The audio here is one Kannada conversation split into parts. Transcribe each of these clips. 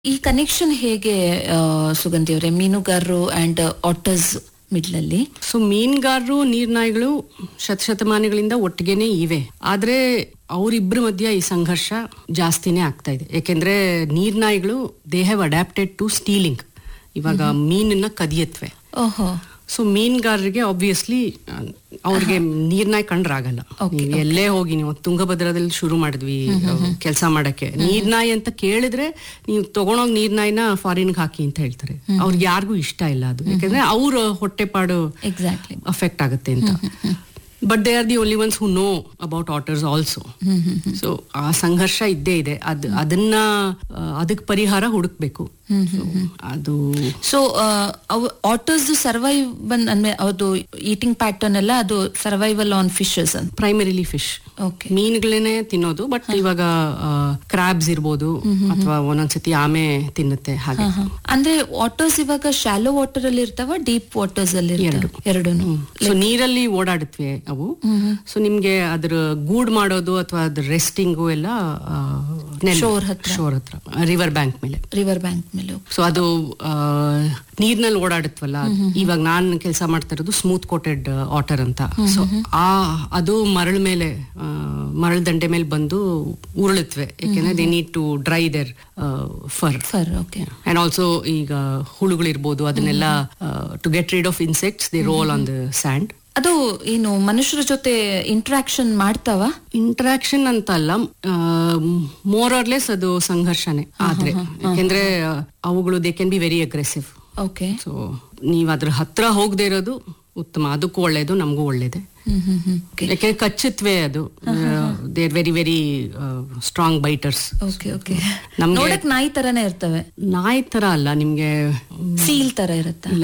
ಈ ಕನೆಕ್ಷನ್ ಹೇಗೆ ಆ, ಸುಗಂಧಿ ಅವರೇ ಮೀನುಗಾರರು ಅಂಡ್ ಆಟರ್ಸ್ ಮಿಡ್ಲಲ್ಲಿ ಸೊ ಮೀನುಗಾರರು ನೀರ್ನಾಯಿಗಳು ಶತಶತಮಾನಗಳಿಂದ ಒಟ್ಟಿಗೆನೆ ಇವೆ ಆದ್ರೆ ಅವರಿಬ್ಬರ ಮಧ್ಯ ಈ ಸಂಘರ್ಷ ಜಾಸ್ತಿನೇ ಆಗ್ತಾ ಇದೆ ಯಾಕೆಂದ್ರೆ ನೀರ್ನಾಯಿಗಳು they have adapted to stealing ಇವಾಗ ಮೀನನ್ನ ಕದಿಯತ್ವೆ ಓಹೋ ಸೊ ಮೀನುಗಾರರಿಗೆ ಆಬ್ವಿಯಸ್ಲಿ ಅವ್ರಿಗೆ ನೀರ್ನಾಯಿ ಕಂಡ್ರಾಗಲ್ಲ ನೀವು ಎಲ್ಲೇ ಹೋಗಿ ನೀವು ತುಂಗಭದ್ರದಲ್ಲಿ ಶುರು ಮಾಡಿದ್ವಿ ಕೆಲಸ ಮಾಡಕ್ಕೆ ನೀರ್ನಾಯಿ ಅಂತ ಕೇಳಿದ್ರೆ ನೀವು ತಗೊಂಡೋಗಿ ನೀರ್ನಾಯಿನ ಫಾರಿನ್ಗೆ ಹಾಕಿ ಅಂತ ಹೇಳ್ತಾರೆ ಅವ್ರಿಗೆ ಯಾರಿಗೂ ಇಷ್ಟ ಇಲ್ಲ ಅದು ಯಾಕಂದ್ರೆ ಅವ್ರ ಹೊಟ್ಟೆಪಾಡು ಎಕ್ಸಾಕ್ಟ್ಲಿ ಅಫೆಕ್ಟ್ ಆಗುತ್ತೆ ಅಂತ but they are the only ones who know about otters also so ಆ ಸಂಘರ್ಷ ಇದ್ದೇ ಇದೆ ಅದ್ ಅದನ್ನ ಅದಕ್ಕೆ ಪರಿಹಾರ ಹುಡುಕ್ಬೇಕು So, ಅದು ಸೊ ಅವು ಆಟರ್ಸ್ ಸರ್ವೈವಲ್ ಅಂದ್ರೆ ಅದು ಈಟಿಂಗ್ ಪ್ಯಾಟರ್ನ್ ಎಲ್ಲ ಅದು ಸರ್ವೈವಲ್ ಆನ್ ಫಿಶಸ್ ಅಂತ ಪ್ರೈಮರಿಲಿ ಫಿಶ್ ಓಕೆ ಮೀನುಗಳನ್ನೇ ತಿನ್ನೋದು ಬಟ್ ಇವಾಗ ಕ್ರಾಬ್ಸ್ ಇರ್ಬೋದು ಅಥವಾ ಒಂದೊಂದ್ಸತಿ ಆಮೆ ತಿನ್ನುತ್ತೆ ಹಾಗೆ ಅಂದ್ರೆ ವಾಟರ್ಸ್ ಇವಾಗ ಶಾಲೋ ವಾಟರ್ ಅಲ್ಲಿ ಇರ್ತಾವ ಡೀಪ್ ವಾಟರ್ಸ್ ಅಲ್ಲಿ ಎರಡು ಸೊ ನೀರಲ್ಲಿ ಓಡಾಡುತ್ತವೆ ಅವು ಸೊ ನಿಮ್ಗೆ ಅದ್ರ ಗೂಡ್ ಮಾಡೋದು ಅಥವಾ ಅದ್ರ ರೆಸ್ಟಿಂಗು ಎಲ್ಲ Shore ಹತ್ರ. ಶೋರ್ ಹತ್ರ ರಿವರ್ ಬ್ಯಾಂಕ್ ಮೇಲೆ ರಿವರ್ ಬ್ಯಾಂಕ್ ಮೇಲೆ ಸೊ ಅದು ನೀರ್ನಲ್ಲಿ ಓಡಾಡುತ್ತವಲ್ಲ ಇವಾಗ ನಾನು ಕೆಲಸ ಮಾಡ್ತಾ ಇರೋದು ಸ್ಮೂತ್ ಕೋಟೆಡ್ ವಾಟರ್ ಅಂತ ಸೊ ಆ ಅದು ಮರಳ ಮೇಲೆ ಆ, ಮರಳ ದಂಡೆ ಮೇಲೆ ಬಂದು ಉರುಳುತ್ತವೆ ಯಾಕೆಂದ್ರೆ they need to dry their fur fur okay and also ಈಗ ಹುಳುಗಳಿರ್ಬೋದು ಅದನ್ನೆಲ್ಲ to get rid of insects they roll on the sand ಅದು ಏನು ಮನುಷ್ಯರ ಜೊತೆ ಇಂಟ್ರಾಕ್ಷನ್ ಮಾಡ್ತಾವ ಇಂಟ್ರಾಕ್ಷನ್ ಅಂತ ಅಲ್ಲ ಮೋರ್ ಆರ್ಲೆಸ್ ಅದು ಸಂಘರ್ಷನೇ ಆದ್ರೆ ಯಾಕೆಂದ್ರೆ ಆ, ಅವುಗಳು they can be very aggressive okay so ನೀವ್ ಅದ್ರ ಹತ್ರ ಹೋಗದೆ ಇರೋದು ಉತ್ತಮ ಅದಕ್ಕೂ ಒಳ್ಳೇದು ನಮಗೂ ಒಳ್ಳೇದೆ ಹ್ಮ್ ಹ್ಮ್ ಹ್ಮ್ ಓಕೆ ಯಾಕೆಂದ್ರೆ ಕಚ್ಚುತ್ತವೆ ಅದು they are very very strong biters okay okay ನಮ್ಗೆ- ನೋಡಕ್ ನಾಯಿ ತರನೇ ಇರ್ತವೆ ನಾಯಿ ತರ ಅಲ್ಲ ನಿಮ್ಗೆ ಸೀಲ್ ತರ ಇರುತ್ತ ಇಲ್ಲ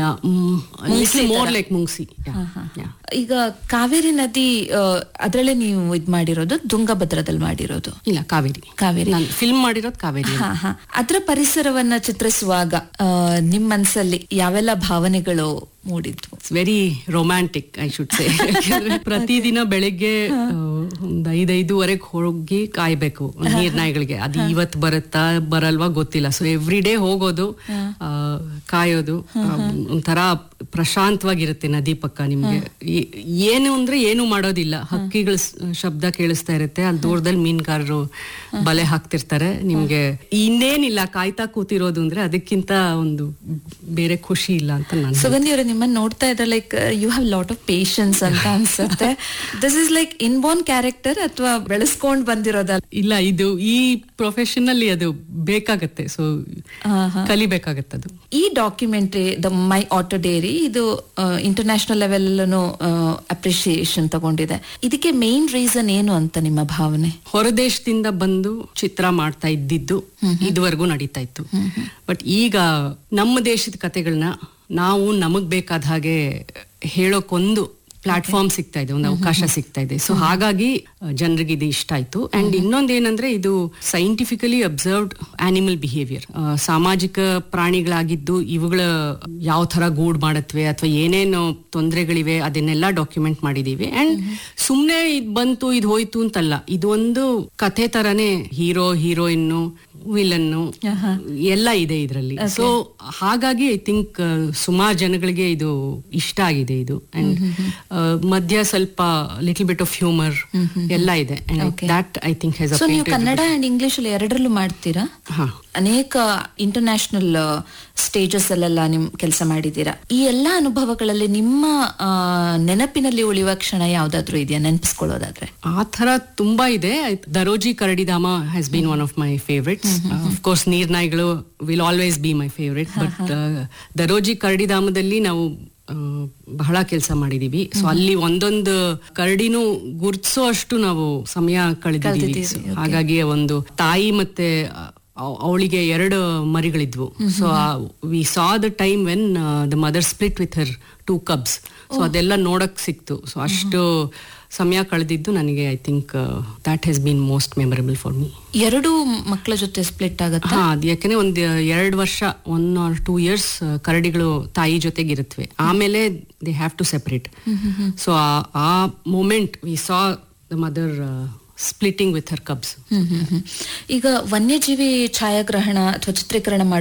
ಮೋರ್ ಲೈಕ್ ಮುಂಗ್ಸಿ Yeah, yeah. ಈಗ ಕಾವೇರಿ ನದಿ ಅದರಲ್ಲೇ ನೀವು ಇದ್ ಮಾಡಿರೋದು ತುಂಗಭದ್ರದಲ್ಲಿ ಮಾಡಿರೋದು ಇಲ್ಲ ಕಾವೇರಿ ಕಾವೇರಿ ನಾನು ಫಿಲ್ಮ್ ಮಾಡಿರೋದು ಕಾವೇರಿ ಹಾ ಹಾ ಅದ್ರ ಪರಿಸರವನ್ನ ಚಿತ್ರಿಸುವಾಗ ಆ, ನಿಮ್ ಮನ್ಸಲ್ಲಿ ಯಾವೆಲ್ಲ ಭಾವನೆಗಳು ಮೂಡಿದ್ವು it's very romantic I should say ಪ್ರತಿದಿನ ಬೆಳಿಗ್ಗೆ ಆ, ಒಂದ್ ಐದೈದುವರೆಗೆ ಹೋಗಿ ಕಾಯ್ಬೇಕು ನೀರ್ನಾಯಿಗಳಿಗೆ ಅದು ಇವತ್ ಬರುತ್ತಾ ಬರಲ್ವಾ ಗೊತ್ತಿಲ್ಲ ಸೊ ಎವ್ರಿ ಡೇ ಹೋಗೋದು ಆ, ಕಾಯೋದು ಆ, ಒಂಥರ ಪ್ರಶಾಂತವಾಗಿರುತ್ತೆ ನದಿ ಪಕ್ಕ ನಿಮ್ಗೆ ಈ- ಏನು ಅಂದ್ರೆ ಏನು ಮಾಡೋದಿಲ್ಲ ಹಕ್ಕಿಗಳ ಸ್- ಶಬ್ದ ಕೇಳಿಸ್ತಾ ಇರುತ್ತೆ ಅಲ್ಲಿ ದೂರದಲ್ಲಿ ಮೀನುಗಾರರು ಬಲೆ ಹಾಕ್ತಿರ್ತಾರೆ ನಿಮ್ಗೆ ಇನ್ನೇನಿಲ್ಲ ಕಾಯ್ತಾ ಕೂತಿರೋದು ಅಂದ್ರೆ ಅದಕ್ಕಿಂತ ಒಂದು ಬೇರೆ ಖುಷಿ ಇಲ್ಲ ಅಂತ ನಾನು ಸುಗಂಧಿ ಅವರೇ ನಿಮ್ಮನ್ನ ನೋಡ್ತಾ ಇದ್ರೆ like you have lot of patience ಅಂತ ಅನ್ಸುತ್ತೆ this is like inborn character ಅಥವಾ ಬೆಳೆಸ್ಕೊಂಡ್ ಬಂದಿರೋದಲ್ಲ ಇಲ್ಲ ಇದು ಈ ಪ್ರೊಫೆಷನ್ ಅಲ್ಲಿ ಅದು ಬೇಕಾಗತ್ತೆ ಸೊ ಕಲಿಬೇಕಾಗತ್ತೆ ಅದು ಈ documentary the my otter diary ಇದು ಇಂಟರ್ನ್ಯಾಷನಲ್ ಲೆವೆಲ್ ಅಪ್ರಿಸಿಯೇಷನ್ ತಗೊಂಡಿದೆ ಇದಕ್ಕೆ ಮೇನ್ ರೀಸನ್ ಏನು ಅಂತ ನಿಮ್ಮ ಭಾವನೆ ಹೊರದೇಶದಿಂದ ಬಂದು ಚಿತ್ರ ಮಾಡ್ತಾ ಇದ್ದಿದ್ದು ಇದುವರೆಗೂ ನಡೀತಾ ಇತ್ತು ಬಟ್ ಈಗ ನಮ್ಮ ದೇಶದ ಕತೆಗಳನ್ನ ನಾವು ನಮಗ್ ಬೇಕಾದ ಹಾಗೆ ಹೇಳೋಕೊಂದು ಪ್ಲಾಟ್ಫಾರ್ಮ್ ಸಿಗ್ತಾ ಇದೆ ಒಂದು ಅವಕಾಶ ಸಿಗ್ತಾ ಇದೆ ಸೊ ಹಾಗಾಗಿ ಜನರಿಗೆ ಇದು ಇಷ್ಟ ಆಯ್ತು ಅಂಡ್ ಇನ್ನೊಂದೇನಂದ್ರೆ ಇದು ಸೈಂಟಿಫಿಕಲಿ ಅಬ್ಸರ್ವ್ಡ್ ಆನಿಮಲ್ ಬಿಹೇವಿಯರ್ ಸಾಮಾಜಿಕ ಪ್ರಾಣಿಗಳಾಗಿದ್ದು ಇವುಗಳ ಯಾವ ತರ ಗೂಡ್ ಮಾಡತ್ವೆ ಅಥವಾ ಏನೇನು ತೊಂದರೆಗಳಿವೆ ಅದನ್ನೆಲ್ಲ ಡಾಕ್ಯುಮೆಂಟ್ ಮಾಡಿದೀವಿ ಅಂಡ್ ಸುಮ್ನೆ ಇದ್ ಬಂತು ಇದು ಹೋಯ್ತು ಅಂತಲ್ಲ ಇದು ಒಂದು ಕಥೆ ತರನೇ ಹೀರೋ ಹೀರೋಯಿನ್ನು ವಿಲನ್ನು ಎಲ್ಲ ಇದೆ ಇದರಲ್ಲಿ ಸೊ ಹಾಗಾಗಿ ಐ ಥಿಂಕ್ ಸುಮಾರು ಜನಗಳಿಗೆ ಇದು ಇಷ್ಟ ಆಗಿದೆ ಇದು ಅಂಡ್ ಮಧ್ಯ ಸ್ವಲ್ಪ ಲಿಟಲ್ ಬಿಟ್ ಆಫ್ ಹ್ಯೂಮರ್ ಎಲ್ಲ ಇದೆ that I think has so ನೀವು ಕನ್ನಡ ಅಂಡ್ ಇಂಗ್ಲಿಷ್ ಅಲ್ಲಿ ಎರಡರಲ್ಲೂ ಮಾಡ್ತೀರಾ ಹಾ ಅನೇಕ ಇಂಟರ್ನ್ಯಾಷನಲ್ ಸ್ಟೇಜಸ್ ಅಲ್ಲೆಲ್ಲ ನಿಮ್ ಕೆಲಸ ಮಾಡಿದ್ದೀರಾ ಈ ಎಲ್ಲಾ ಅನುಭವಗಳಲ್ಲಿ ನಿಮ್ಮ ಆ, ನೆನಪಿನಲ್ಲಿ ಉಳಿಯುವ ಕ್ಷಣ ಯಾವ್ದಾದ್ರು ಇದೆಯಾ ನೆನಪಿಸ್ಕೊಳ್ಳೋದಾದ್ರೆ ಆ ತರ ತುಂಬಾ ಇದೆ ದರೋಜಿ ಕರಡಿಧಾಮ has been one of my favourites of course ನೀರ್ನಾಯಿಗಳು will always be my favourite but Daroji ಕರಡಿಧಾಮದಲ್ಲಿ ನಾವು ಆ, ಬಹಳ ಕೆಲಸ ಮಾಡಿದೀವಿ ಸೊ ಅಲ್ಲಿ ಒಂದೊಂದು ಕರಡಿನೂ ಗುರ್ತಿಸೋ ಅಷ್ಟು ನಾವು ಸಮಯ ಕಳೆದಿದ್ದೀವಿ So, ಹಾಗಾಗಿ ಒಂದು ತಾಯಿ ಮತ್ತೆ ಅವಳಿಗೆ ಎರಡು ಮರಿಗಳಿದ್ವು so we saw the time when the mother split with her two cubs so ಅದೆಲ್ಲ ನೋಡಕ್ ಸಿಕ್ತು ಸೊ ಅಷ್ಟು ಸಮಯ ಕಳೆದಿದ್ದು ನನಗೆ I think that has been most memorable for me ಎರಡು ಮಕ್ಕಳ ಜೊತೆ ಸ್ಪ್ಲಿಟ್ ಆಗತ್ತೆ ಹಾ ಅದು ಯಾಕಂದ್ರೆ ಒಂದ್ ಎರಡು ವರ್ಷ ಒನ್ ಆರ್ ಟೂ ಇಯರ್ಸ್ ಕರಡಿಗಳು ತಾಯಿ ಜೊತೆಗೆ ಇರುತ್ತವೆ ಆಮೇಲೆ they have to separate so ಆ moment we saw the mother splitting with her cubs hmm hmm hmm ಈಗ ವನ್ಯಜೀವಿ ಛಾಯಾಗ್ರಹಣ ಅಥವಾ ಚಿತ್ರೀಕರಣ